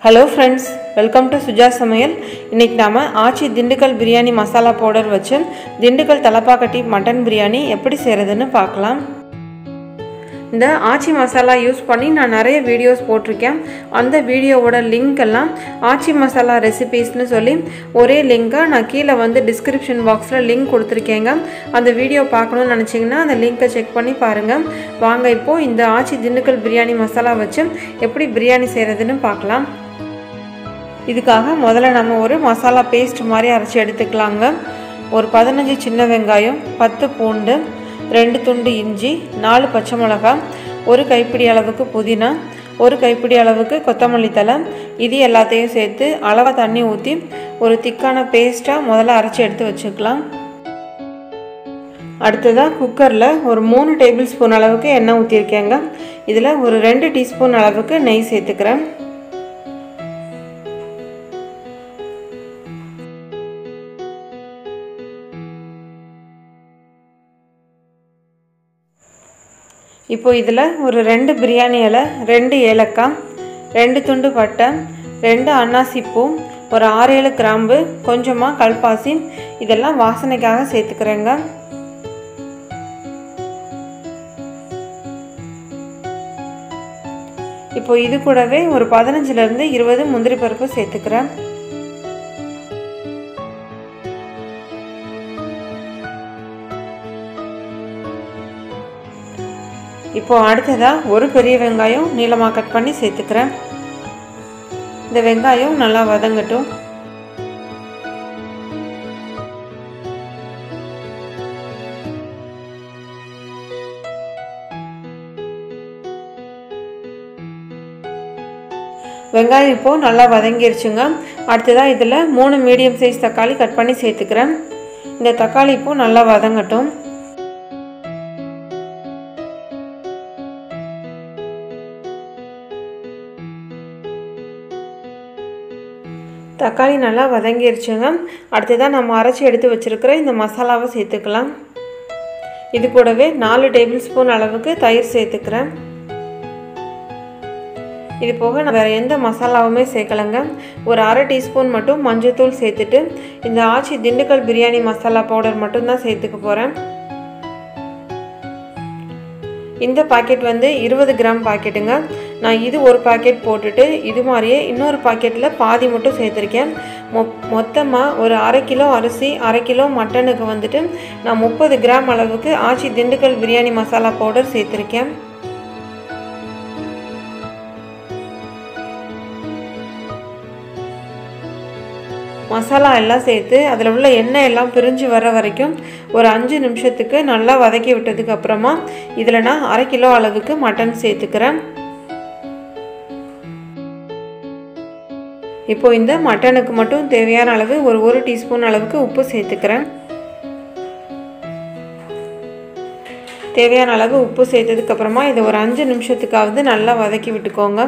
hello friends welcome to Suja Samayal இன்றைக்கி நாம் Aachi Dindigul biryani masala powder வச்சு திண்டுக்கல் தலப்பாக்கட்டி மட்டன் பிரியாணி எப்படி செய்கிறதுன்னு பார்க்கலாம் இந்த ஆச்சி மசாலா யூஸ் பண்ணி நான் நிறைய வீடியோஸ் போட்டிருக்கேன் அந்த வீடியோவோட லிங்க் எல்லாம் ஆச்சி மசாலா ரெசிபீஸ்னு சொல்லி ஒரே லிங்காக நான் கீழே வந்து டிஸ்கிரிப்ஷன் பாக்ஸில் லிங்க் கொடுத்துருக்கேங்க அந்த வீடியோ பார்க்கணுன்னு நினச்சிங்கன்னா அந்த லிங்க்கை செக் பண்ணி பாருங்கள் வாங்க இப்போது இந்த ஆச்சி திண்டுக்கல் பிரியாணி மசாலா வச்சு எப்படி பிரியாணி செய்கிறதுன்னு பார்க்கலாம் இதுக்காக முதல்ல நம்ம ஒரு மசாலா பேஸ்ட் மாதிரி அரைச்சி எடுத்துக்கலாங்க ஒரு பதினஞ்சு சின்ன வெங்காயம் பத்து பூண்டு ரெண்டு துண்டு இஞ்சி நாலு பச்சை மிளகாய் ஒரு கைப்பிடி அளவுக்கு புதினா ஒரு கைப்பிடி அளவுக்கு கொத்தமல்லி தலை இது எல்லாத்தையும் சேர்த்து அளவாக தண்ணி ஊற்றி ஒரு திக்கான பேஸ்ட்டாக முதல்ல அரைச்சி எடுத்து வச்சுக்கலாம் அடுத்ததாக குக்கரில் ஒரு மூணு டேபிள் ஸ்பூன் அளவுக்கு எண்ணெய் ஊற்றிருக்கேங்க இதில் ஒரு ரெண்டு டீஸ்பூன் அளவுக்கு நெய் சேர்த்துக்கிறேன் இப்போ இதில் ஒரு ரெண்டு பிரியாணி இலை ரெண்டு ஏலக்காய் ரெண்டு துண்டு பட்டை ரெண்டு அன்னாசி பூ ஒரு ஆறு ஏழு கிராம்பு கொஞ்சமாக கல்பாசி இதெல்லாம் வாசனைக்காக சேர்த்துக்கிறேங்க இப்போ இது கூடவே ஒரு பதினஞ்சுலேருந்து இருபது முந்திரி பருப்பு சேர்த்துக்கிறேன் இப்போ அடுத்ததாக ஒரு பெரிய வெங்காயம் நீளமாக கட் பண்ணி சேர்த்துக்கிறேன் இந்த வெங்காயம் நல்லா வதங்கட்டும் வெங்காயம் இப்போது நல்லா வதங்கிருச்சுங்க அடுத்ததாக இதில் மூணு மீடியம் சைஸ் தக்காளி கட் பண்ணி சேர்த்துக்கிறேன் இந்த தக்காளி இப்போது நல்லா வதங்கட்டும் தக்காளி நல்லா வதங்கிருச்சுங்க அடுத்ததாக நம்ம அரைச்சி எடுத்து வச்சுருக்கிற இந்த மசாலாவை சேர்த்துக்கலாம் இது கூடவே நாலு டேபிள் ஸ்பூன் அளவுக்கு தயிர் சேர்த்துக்கிறேன் இது போக நான் வேறு எந்த மசாலாவுமே சேர்க்கலைங்க ஒரு அரை டீஸ்பூன் மட்டும் மஞ்சள்தூள் சேர்த்துட்டு இந்த ஆச்சி திண்டுக்கல் பிரியாணி மசாலா பவுடர் மட்டும்தான் சேர்த்துக்க போகிறேன் இந்த பாக்கெட் வந்து இருபது கிராம் பாக்கெட்டுங்க நான் இது ஒரு பாக்கெட் போட்டுட்டு இது மாதிரியே இன்னொரு பாக்கெட்டில் பாதி மட்டும் சேர்த்துருக்கேன் மொ மொத்தமாக ஒரு அரை கிலோ அரிசி அரை கிலோ மட்டனுக்கு வந்துட்டு நான் முப்பது கிராம் அளவுக்கு ஆச்சி திண்டுக்கல் பிரியாணி மசாலா பவுடர் சேர்த்துருக்கேன் மசாலா எல்லாம் சேர்த்து அதில் உள்ள எண்ணெய் எல்லாம் பிரிஞ்சு வர வரைக்கும் ஒரு அஞ்சு நிமிஷத்துக்கு நல்லா வதக்கி விட்டதுக்கு அப்புறமா இதில் நான் அரை கிலோ அளவுக்கு மட்டன் சேர்த்துக்கிறேன் இப்போ இந்த மட்டனுக்கு மட்டும் தேவையான அளவு ஒரு ஒரு டீஸ்பூன் அளவுக்கு உப்பு சேர்த்துக்கிறேன் தேவையான அளவு உப்பு சேர்த்ததுக்கு அப்புறமா இதை ஒரு அஞ்சு நிமிஷத்துக்காவது நல்லா வதக்கி விட்டுக்கோங்க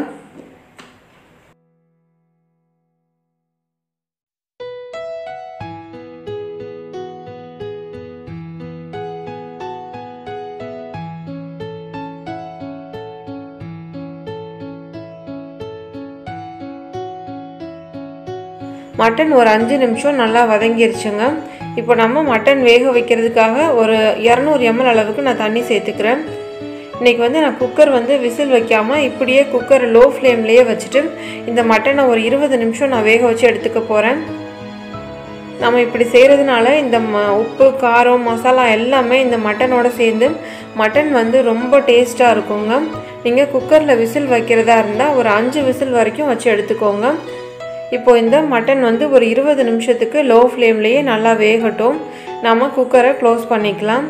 மட்டன் ஒரு அஞ்சு நிமிஷம் நல்லா வதங்கிருச்சுங்க இப்போ நம்ம மட்டன் வேக வைக்கிறதுக்காக ஒரு இரநூறு எம்எல் அளவுக்கு நான் தண்ணி சேர்த்துக்கிறேன் இன்றைக்கி வந்து நான் குக்கர் வந்து விசில் வைக்காமல் இப்படியே குக்கர் லோ ஃப்ளேம்லேயே வச்சுட்டு இந்த மட்டனை ஒரு இருபது நிமிஷம் நான் வேக வச்சு எடுத்துக்க போகிறேன் நம்ம இப்படி செய்கிறதுனால இந்த ம உப்பு காரம் மசாலா எல்லாமே இந்த மட்டனோட சேர்ந்து மட்டன் வந்து ரொம்ப டேஸ்ட்டாக இருக்குங்க நீங்கள் குக்கரில் விசில் வைக்கிறதா இருந்தால் ஒரு அஞ்சு விசில் வரைக்கும் வச்சு எடுத்துக்கோங்க இப்போ இந்த மட்டன் வந்து ஒரு இருபது நிமிஷத்துக்கு லோ ஃப்ளேம்லேயே நல்லா வேகட்டும் நம்ம குக்கரை க்ளோஸ் பண்ணிக்கலாம்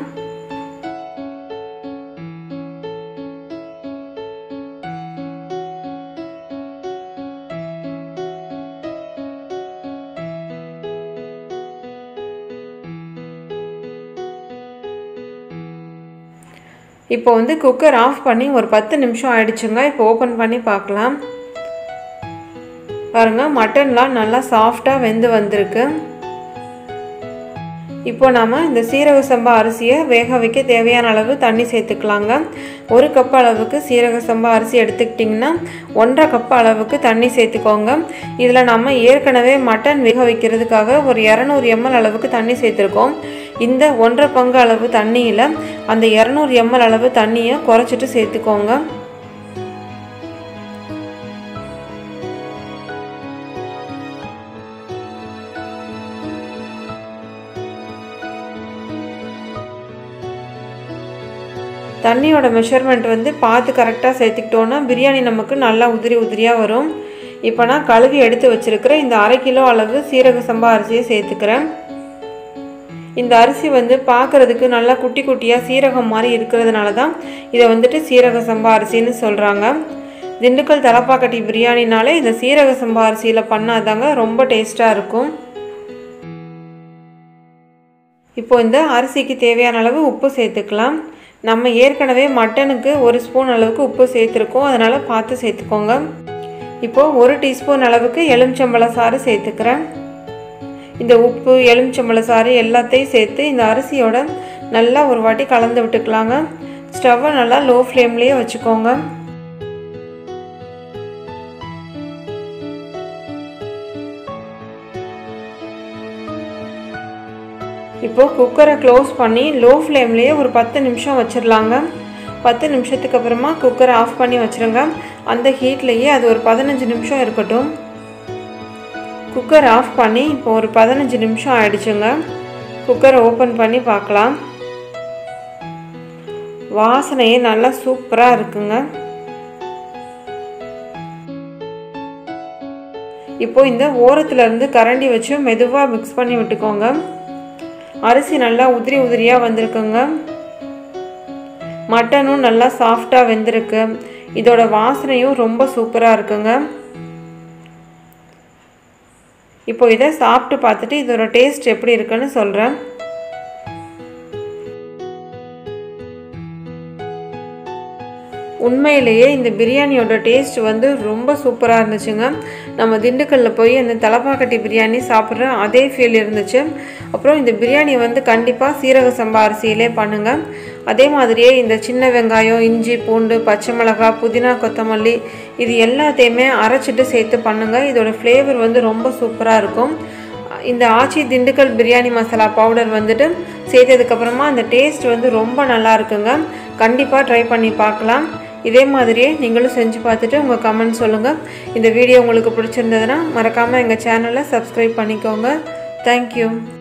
இப்போ வந்து குக்கர் ஆஃப் பண்ணி ஒரு பத்து நிமிஷம் ஆயிடுச்சுங்க இப்போ ஓப்பன் பண்ணி பார்க்கலாம் பாருங்கள் மட்டன்லாம் நல்லா சாஃப்டாக வெந்து வந்திருக்கு இப்போ நாம் இந்த சீரக சம்பா அரிசியை வேக வைக்க தேவையான அளவு தண்ணி சேர்த்துக்கலாங்க ஒரு கப் அளவுக்கு சீரக சம்பா அரிசி எடுத்துக்கிட்டிங்கன்னா ஒன்றரை கப் அளவுக்கு தண்ணி சேர்த்துக்கோங்க இதில் நம்ம ஏற்கனவே மட்டன் வேக வைக்கிறதுக்காக ஒரு இரநூறு எம்எல் அளவுக்கு தண்ணி சேர்த்துருக்கோம் இந்த ஒன்றரை பங்கு அளவு தண்ணியில் அந்த இரநூறு எம்எல் அளவு தண்ணியை குறைச்சிட்டு சேர்த்துக்கோங்க தண்ணியோட மெஷர்மெண்ட் வந்து பார்த்து கரெக்டாக சேர்த்துக்கிட்டோன்னா பிரியாணி நமக்கு நல்லா உதிரி உதிரியாக வரும் இப்போ நான் கழுவி எடுத்து வச்சுருக்கிற இந்த அரை கிலோ அளவு சீரக சம்பா அரிசியை சேர்த்துக்கிறேன் இந்த அரிசி வந்து பார்க்குறதுக்கு நல்லா குட்டி குட்டியாக சீரகம் மாதிரி இருக்கிறதுனால தான் இதை வந்துட்டு சீரக சம்பா அரிசின்னு சொல்கிறாங்க திண்டுக்கல் தலப்பாக்கட்டி பிரியாணினாலே இந்த சீரக சம்பா அரிசியில் பண்ணாதாங்க ரொம்ப டேஸ்ட்டாக இருக்கும் இப்போ இந்த அரிசிக்கு தேவையான அளவு உப்பு சேர்த்துக்கலாம் நம்ம ஏற்கனவே மட்டனுக்கு ஒரு ஸ்பூன் அளவுக்கு உப்பு சேர்த்துருக்கோம் அதனால் பார்த்து சேர்த்துக்கோங்க இப்போது ஒரு டீஸ்பூன் அளவுக்கு எலுமிச்சம்பழ சாறு சேர்த்துக்கிறேன் இந்த உப்பு எலுமிச்சம்பழ சாறு எல்லாத்தையும் சேர்த்து இந்த அரிசியோட நல்லா ஒரு வாட்டி கலந்து விட்டுக்கலாங்க ஸ்டவ்வை நல்லா லோ ஃப்ளேம்லேயே வச்சுக்கோங்க இப்போது குக்கரை க்ளோஸ் பண்ணி லோ ஃப்ளேம்லேயே ஒரு பத்து நிமிஷம் வச்சிடலாங்க பத்து நிமிஷத்துக்கு அப்புறமா குக்கரை ஆஃப் பண்ணி வச்சுருங்க அந்த ஹீட்லேயே அது ஒரு பதினஞ்சு நிமிஷம் இருக்கட்டும் குக்கர் ஆஃப் பண்ணி இப்போ ஒரு பதினஞ்சு நிமிஷம் ஆயிடுச்சுங்க குக்கரை ஓப்பன் பண்ணி பார்க்கலாம் வாசனையே நல்லா சூப்பராக இருக்குங்க இப்போ இந்த ஓரத்துல இருந்து கரண்டி வச்சு மெதுவாக மிக்ஸ் பண்ணி விட்டுக்கோங்க அரிசி நல்லா உதிரி உதிரியாக வந்திருக்குங்க மட்டனும் நல்லா சாஃப்டாக வெந்திருக்கு இதோட வாசனையும் ரொம்ப சூப்பராக இருக்குங்க இப்போ இதை சாப்பிட்டு பார்த்துட்டு இதோட டேஸ்ட் எப்படி இருக்குன்னு சொல்கிறேன் உண்மையிலேயே இந்த பிரியாணியோட டேஸ்ட் வந்து ரொம்ப சூப்பராக இருந்துச்சுங்க நம்ம திண்டுக்கல்லில் போய் அந்த தலப்பாக்கட்டி பிரியாணி சாப்பிட்ற அதே ஃபீல் இருந்துச்சு அப்புறம் இந்த பிரியாணி வந்து கண்டிப்பாக சீரக சம்பா அரிசியிலே பண்ணுங்கள் அதே மாதிரியே இந்த சின்ன வெங்காயம் இஞ்சி பூண்டு பச்சை மிளகாய் புதினா கொத்தமல்லி இது எல்லாத்தையுமே அரைச்சிட்டு சேர்த்து பண்ணுங்கள் இதோட ஃப்ளேவர் வந்து ரொம்ப சூப்பராக இருக்கும் இந்த ஆச்சி திண்டுக்கல் பிரியாணி மசாலா பவுடர் வந்துட்டு சேர்த்ததுக்கப்புறமா அந்த டேஸ்ட் வந்து ரொம்ப நல்லா இருக்குங்க கண்டிப்பாக ட்ரை பண்ணி பார்க்கலாம் இதே மாதிரியே நீங்களும் செஞ்சு பார்த்துட்டு உங்கள் கமெண்ட் சொல்லுங்கள் இந்த வீடியோ உங்களுக்கு பிடிச்சிருந்ததுன்னா மறக்காமல் எங்கள் சேனலை சப்ஸ்கிரைப் பண்ணிக்கோங்க தேங்க்யூ